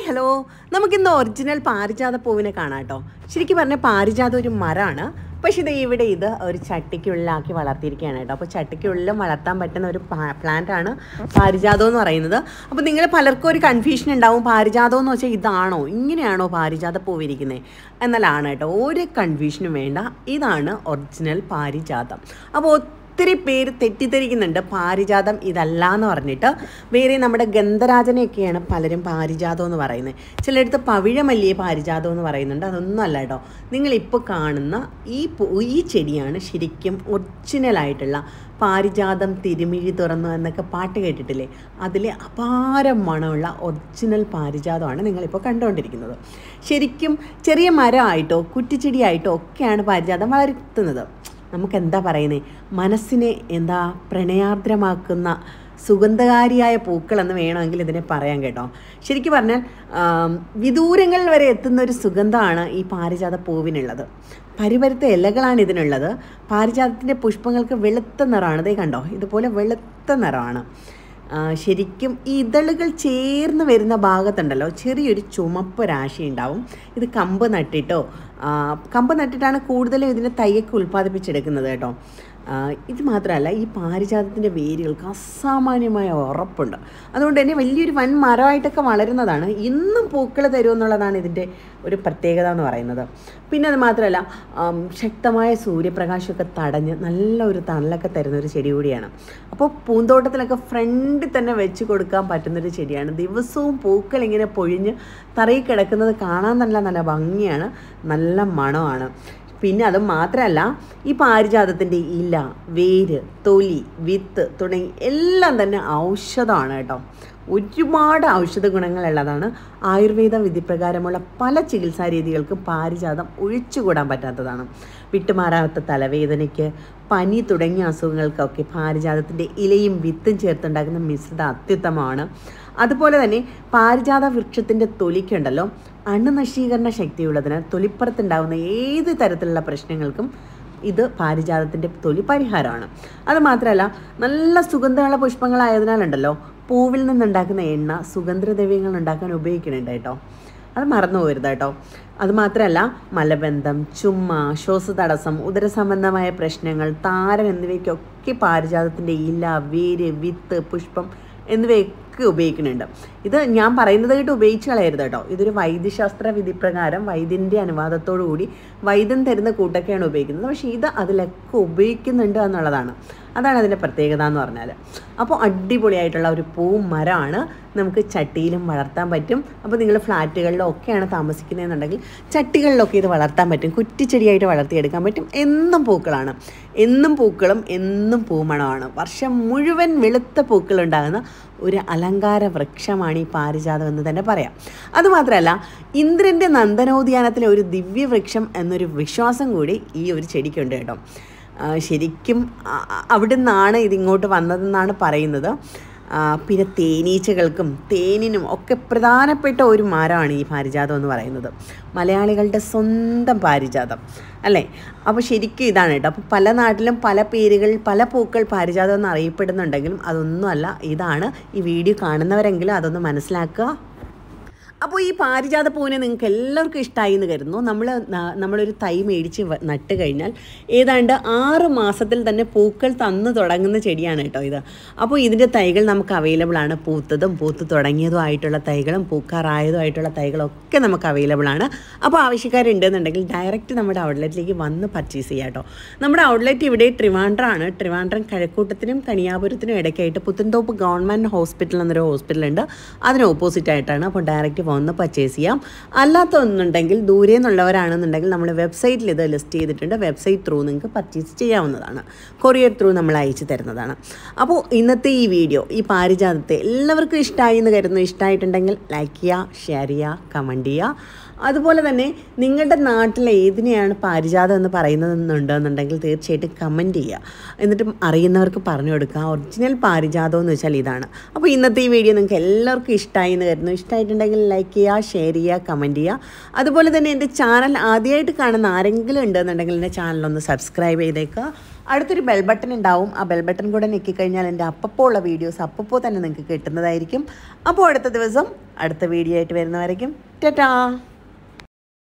hello നമുക്കിന്ന് original പാരിജാത പൂവിനെ കാണാം കേട്ടോ ശരിക്കും പറഞ്ഞാൽ പാരിജാത ഒരു മരമാണ് പക്ഷേ ഇത് ഇവിടെ ഇത് ഒരു ചട്ടിക്കുള്ളിലാക്കി വളർത്തിയിരിക്കുകയാണ് കേട്ടോ അപ്പോൾ ചട്ടിക്കുള്ളിലും വളർത്താൻ പറ്റുന്ന ഒരു പ്ലാന്റ് ആണ് പാരിജാതം എന്ന് പറയുന്നത് അപ്പോൾ നിങ്ങൾ പലർക്കും ഒരു കൺഫ്യൂഷൻ ഉണ്ടാവും പാരിജാതം എന്ന് വെച്ചാൽ ഇതാണോ ഇങ്ങനെയാണോ പാരിജാത പൂവിരിക്കുന്നത് എന്നാലാണ് കേട്ടോ ഒരു കൺഫ്യൂഷനും വേണ്ട ഇതാണ് ഒറിജിനൽ പാരിജാതം അപ്പോൾ ഒത്തിരി പേര് തെറ്റിദ്ധരിക്കുന്നുണ്ട് പാരിജാതം ഇതല്ല എന്ന് പറഞ്ഞിട്ട് വേറെ നമ്മുടെ ഗന്ധരാജനെയൊക്കെയാണ് പലരും പാരിജാതം എന്ന് പറയുന്നത് ചിലയിടത്ത് പവിഴമല്ലിയെ പാരിജാതം എന്ന് പറയുന്നുണ്ട് അതൊന്നും അല്ല കേട്ടോ നിങ്ങളിപ്പോൾ കാണുന്ന ഈ പൂ- ഈ ചെടിയാണ് ശരിക്കും ഒറിജിനലായിട്ടുള്ള പാരിജാതം തിരുമിഴി തുറന്നു എന്നൊക്കെ പാട്ട് കേട്ടിട്ടില്ലേ അതിലെ അപാരം മണമുള്ള ഒറിജിനൽ പാരിജാതമാണ് നിങ്ങളിപ്പോൾ കണ്ടുകൊണ്ടിരിക്കുന്നത് ശരിക്കും ചെറിയ മരമായിട്ടോ കുറ്റിച്ചെടിയായിട്ടോ ഒക്കെയാണ് പാരിജാതം വളർത്തുന്നത് നമുക്ക് എന്താ പറയുന്നത് മനസ്സിനെ എന്താ പ്രണയാർദ്രമാക്കുന്ന സുഗന്ധകാരിയായ പൂക്കളെന്ന് വേണമെങ്കിൽ ഇതിനെ പറയാൻ കേട്ടോ ശരിക്കും പറഞ്ഞാൽ ആം, വിദൂരങ്ങളിൽ വരെ എത്തുന്ന ഒരു സുഗന്ധമാണ് ഈ പാരിജാത പൂവിനുള്ളത് പരിപരുത്ത ഇലകളാണ് ഇതിനുള്ളത് പാരിജാതത്തിൻ്റെ പുഷ്പങ്ങൾക്ക് വെളുത്ത നിറമാണ് ഇതേ കണ്ടോ ഇതുപോലെ വെളുത്ത നിറമാണ് ആ, ശരിക്കും ഈ ഇതളുകൾ ചേർന്ന് വരുന്ന ഭാഗത്തുണ്ടല്ലോ ചെറിയൊരു ചുമപ്പ് രാശി ഉണ്ടാവും ഇത് കമ്പ് നട്ടിട്ടോ ആ, കമ്പ് നട്ടിട്ടാണ് കൂടുതലും ഇതിനെ തയ്യൊക്കെ ഉൽപ്പാദിപ്പിച്ചെടുക്കുന്നത് കേട്ടോ ആ, ഇത് മാത്രമല്ല ഈ പാരിജാതത്തിൻ്റെ വേരുകൾക്ക് അസാമാന്യമായ ഉറപ്പുണ്ട് അതുകൊണ്ട് തന്നെ വലിയൊരു വൻ മരമായിട്ടൊക്കെ വളരുന്നതാണ് ഇന്നും പൂക്കൾ തരുമെന്നുള്ളതാണ് ഇതിൻ്റെ ഒരു പ്രത്യേകത എന്ന് പറയുന്നത് പിന്നെ അത് മാത്രമല്ല ആം, ശക്തമായ സൂര്യപ്രകാശമൊക്കെ തടഞ്ഞ് നല്ല ഒരു തണലൊക്കെ തരുന്ന ഒരു ചെടി കൂടിയാണ് അപ്പോൾ പൂന്തോട്ടത്തിലൊക്കെ ഫ്രണ്ടിൽ തന്നെ വെച്ച് കൊടുക്കാൻ പറ്റുന്നൊരു ചെടിയാണ് ദിവസവും പൂക്കൾ ഇങ്ങനെ പൊഴിഞ്ഞ് തറയിൽ കിടക്കുന്നത് കാണാൻ നല്ല നല്ല ഭംഗിയാണ് നല്ല മണമാണ് പിന്നെ അത് മാത്രമല്ല ഈ പാരിജാതത്തിൻ്റെ ഇല വേര് തൊലി വിത്ത് തുടങ്ങി എല്ലാം തന്നെ ഔഷധമാണ് കേട്ടോ ഒരുപാട് ഔഷധ ഗുണങ്ങളുള്ളതാണ് ആയുർവേദ വിധിപ്രകാരമുള്ള പല ചികിത്സാ രീതികൾക്കും പാരിജാതം ഒഴിച്ചുകൂടാൻ പറ്റാത്തതാണ് വിട്ടുമാറാത്ത തലവേദനയ്ക്ക് പനി തുടങ്ങിയ അസുഖങ്ങൾക്കൊക്കെ പാരിജാതത്തിൻ്റെ ഇലയും വിത്തും ചേർത്തുണ്ടാക്കുന്ന മിശ്രിതം അത്യുത്തമമാണ് അതുപോലെ തന്നെ പാരിജാത വൃക്ഷത്തിൻ്റെ തൊലിക്കുണ്ടല്ലോ അണുനശീകരണ ശക്തിയുള്ളതിനാൽ തൊലിപ്പുറത്തുണ്ടാകുന്ന ഏത് തരത്തിലുള്ള പ്രശ്നങ്ങൾക്കും ഇത് പാരിജാതത്തിൻ്റെ തൊലി പരിഹാരമാണ് അത് മാത്രമല്ല നല്ല സുഗന്ധമുള്ള പുഷ്പങ്ങളായതിനാലുണ്ടല്ലോ പൂവിൽ നിന്നുണ്ടാക്കുന്ന എണ്ണ സുഗന്ധദ്രവ്യങ്ങൾ ഉണ്ടാക്കാൻ ഉപയോഗിക്കുന്നുണ്ട് കേട്ടോ അത് മറന്നു പോകരുത് കേട്ടോ അത് മാത്രമല്ല മലബന്ധം ചുമ ശ്വാസതടസ്സം ഉദരസംബന്ധമായ പ്രശ്നങ്ങൾ താരൻ എന്നിവയ്ക്കൊക്കെ പാരിജാതത്തിൻ്റെ ഇല വേര് വിത്ത് പുഷ്പം എന്നിവയൊക്കെ ഉപയോഗിക്കുന്നുണ്ട് ഇത് ഞാൻ പറയുന്നത് കേട്ട് ഉപയോഗിച്ച് കളയരുത് കേട്ടോ ഇതൊരു വൈദ്യശാസ്ത്ര വിധിപ്രകാരം വൈദ്യൻ്റെ അനുവാദത്തോടു കൂടി വൈദ്യൻ തരുന്ന കൂട്ടൊക്കെയാണ് ഉപയോഗിക്കുന്നത് പക്ഷേ ഇത് അതിലൊക്കെ ഉപയോഗിക്കുന്നുണ്ട് എന്നുള്ളതാണ് അതാണ് അതിൻ്റെ പ്രത്യേകത എന്ന് പറഞ്ഞാൽ അപ്പോൾ അടിപൊളിയായിട്ടുള്ള ഒരു പൂ മരമാണ് നമുക്ക് ചട്ടിയിലും വളർത്താൻ പറ്റും അപ്പോൾ നിങ്ങൾ ഫ്ലാറ്റുകളിലോ ഒക്കെയാണ് താമസിക്കുന്നതെന്നുണ്ടെങ്കിൽ ചട്ടികളിലൊക്കെ ഇത് വളർത്താൻ പറ്റും കുറ്റിച്ചെടിയായിട്ട് വളർത്തിയെടുക്കാൻ പറ്റും എന്നും പൂക്കളാണ് എന്നും പൂക്കളും എന്നും പൂമണമാണ് വർഷം മുഴുവൻ വെളുത്ത പൂക്കളുണ്ടാകുന്ന ഒരു അലങ്കാര വൃക്ഷമാണ് ഈ പാരിജാതം എന്ന് തന്നെ പറയാം അതുമാത്രമല്ല ഇന്ദ്രൻ്റെ നന്ദനോദ്യാനത്തിലെ ഒരു ദിവ്യവൃക്ഷം എന്നൊരു വിശ്വാസം കൂടി ഈ ഒരു ചെടിക്കുണ്ട് കേട്ടോ ആ, ശരിക്കും ആ- ആ- അവിടെ നിന്നാണ് ഇതിങ്ങോട്ട് വന്നതെന്നാണ് പറയുന്നത് ആ, പിന്നെ തേനീച്ചകൾക്കും തേനിനും ഒക്കെ പ്രധാനപ്പെട്ട ഒരു മരമാണ് ഈ പാരിജാതം എന്ന് പറയുന്നത് മലയാളികളുടെ സ്വന്തം പാരിജാതം അല്ലേ അപ്പോൾ ശരിക്കും ഇതാണ് കേട്ടോ അപ്പോൾ പല നാട്ടിലും പല പേരുകൾ പല പൂക്കൾ പാരിജാതം എന്ന് അറിയപ്പെടുന്നുണ്ടെങ്കിലും അതൊന്നുമല്ല ഇതാണ് ഈ വീഡിയോ കാണുന്നവരെങ്കിലും അതൊന്ന് മനസ്സിലാക്കുക അപ്പോൾ ഈ പാരിജാത പൂവിനെ നിങ്ങൾക്ക് എല്ലാവർക്കും ഇഷ്ടമായി എന്ന് കരുതുന്നു നമ്മൾ ന- നമ്മളൊരു തൈ മേടിച്ച് വ- നട്ട് കഴിഞ്ഞാൽ ഏതാണ്ട് ആറ് മാസത്തിൽ തന്നെ പൂക്കൾ തന്നു തുടങ്ങുന്ന ചെടിയാണ് കേട്ടോ ഇത് അപ്പോൾ ഇതിൻ്റെ തൈകൾ നമുക്ക് അവൈലബിൾ ആണ് പൂത്തതും പൂത്ത് തുടങ്ങിയതും ആയിട്ടുള്ള തൈകളും പൂക്കാറായതും ആയിട്ടുള്ള തൈകളൊക്കെ നമുക്ക് അവൈലബിൾ ആണ് അപ്പോൾ ആവശ്യക്കാരുണ്ടെന്നുണ്ടെങ്കിൽ ഡയറക്റ്റ് നമ്മുടെ ഔട്ട്ലെറ്റിലേക്ക് വന്ന് പർച്ചേസ് ചെയ്യാം കേട്ടോ നമ്മുടെ ഔട്ട്ലെറ്റ് ഇവിടെ ട്രിവാൻഡ്രാണ് ട്രിവാൻഡ്രം കഴക്കൂട്ടത്തിനും കണിയാപുരത്തിനും ഇടയ്ക്കായിട്ട് പുത്തൻതോപ്പ് ഗവൺമെൻറ് ഹോസ്പിറ്റൽ എന്നൊരു ഹോസ്പിറ്റലുണ്ട് അതിന് ഓപ്പോസിറ്റ് ആയിട്ടാണ് അപ്പോൾ ഡയറക്റ്റ് വന്ന് പർച്ചേസ് ചെയ്യാം അല്ലാത്ത ഒന്നുണ്ടെങ്കിൽ ദൂരെ നിന്നുള്ളവരാണെന്നുണ്ടെങ്കിൽ നമ്മൾ വെബ്സൈറ്റിൽ ഇത് ലിസ്റ്റ് ചെയ്തിട്ടുണ്ട് വെബ്സൈറ്റ് ത്രൂ നിങ്ങൾക്ക് പർച്ചേസ് ചെയ്യാവുന്നതാണ് കൊറിയർ ത്രൂ നമ്മൾ അയച്ചു തരുന്നതാണ് അപ്പോൾ ഇന്നത്തെ ഈ വീഡിയോ ഈ പാരിജാതത്തെ എല്ലാവർക്കും ഇഷ്ടമായി എന്ന് കരുതുന്നു ഇഷ്ടമായിട്ടുണ്ടെങ്കിൽ ലൈക്ക് ചെയ്യുക ഷെയർ ചെയ്യുക കമൻറ്റ് ചെയ്യുക അതുപോലെ തന്നെ നിങ്ങളുടെ നാട്ടിൽ ഏതിനെയാണ് പാരിജാതം എന്ന് പറയുന്നതെന്നുണ്ടെന്നുണ്ടെങ്കിൽ തീർച്ചയായിട്ടും കമൻറ്റ് ചെയ്യുക എന്നിട്ടും അറിയുന്നവർക്ക് പറഞ്ഞു കൊടുക്കുക ഒറിജിനൽ പാരിജാതം എന്ന് വെച്ചാൽ ഇതാണ് അപ്പോൾ ഇന്നത്തെ ഈ വീഡിയോ നിങ്ങൾക്ക് എല്ലാവർക്കും ഇഷ്ടമായി എന്ന് കരുതുന്നു ഇഷ്ടമായിട്ടുണ്ടെങ്കിൽ ലൈക്ക് ചെയ്യുക ഷെയർ ചെയ്യുക കമൻറ്റ് ചെയ്യുക അതുപോലെ തന്നെ എൻ്റെ ചാനൽ ആദ്യമായിട്ട് കാണുന്ന ആരെങ്കിലും ഉണ്ടെന്നുണ്ടെങ്കിൽ എൻ്റെ ചാനലൊന്ന് സബ്സ്ക്രൈബ് ചെയ്തേക്കുക അടുത്തൊരു ബെൽ ബട്ടൺ ഉണ്ടാവും ആ ബെൽ ബട്ടൺ കൂടെ ഞെക്കിക്കഴിഞ്ഞാൽ എൻ്റെ അപ്പപ്പോൾ ഉള്ള വീഡിയോസ് അപ്പപ്പോൾ തന്നെ നിങ്ങൾക്ക് കിട്ടുന്നതായിരിക്കും അപ്പോൾ അടുത്ത ദിവസം അടുത്ത വീഡിയോ ആയിട്ട് വരുന്നവരേക്കും ടാറ്റാ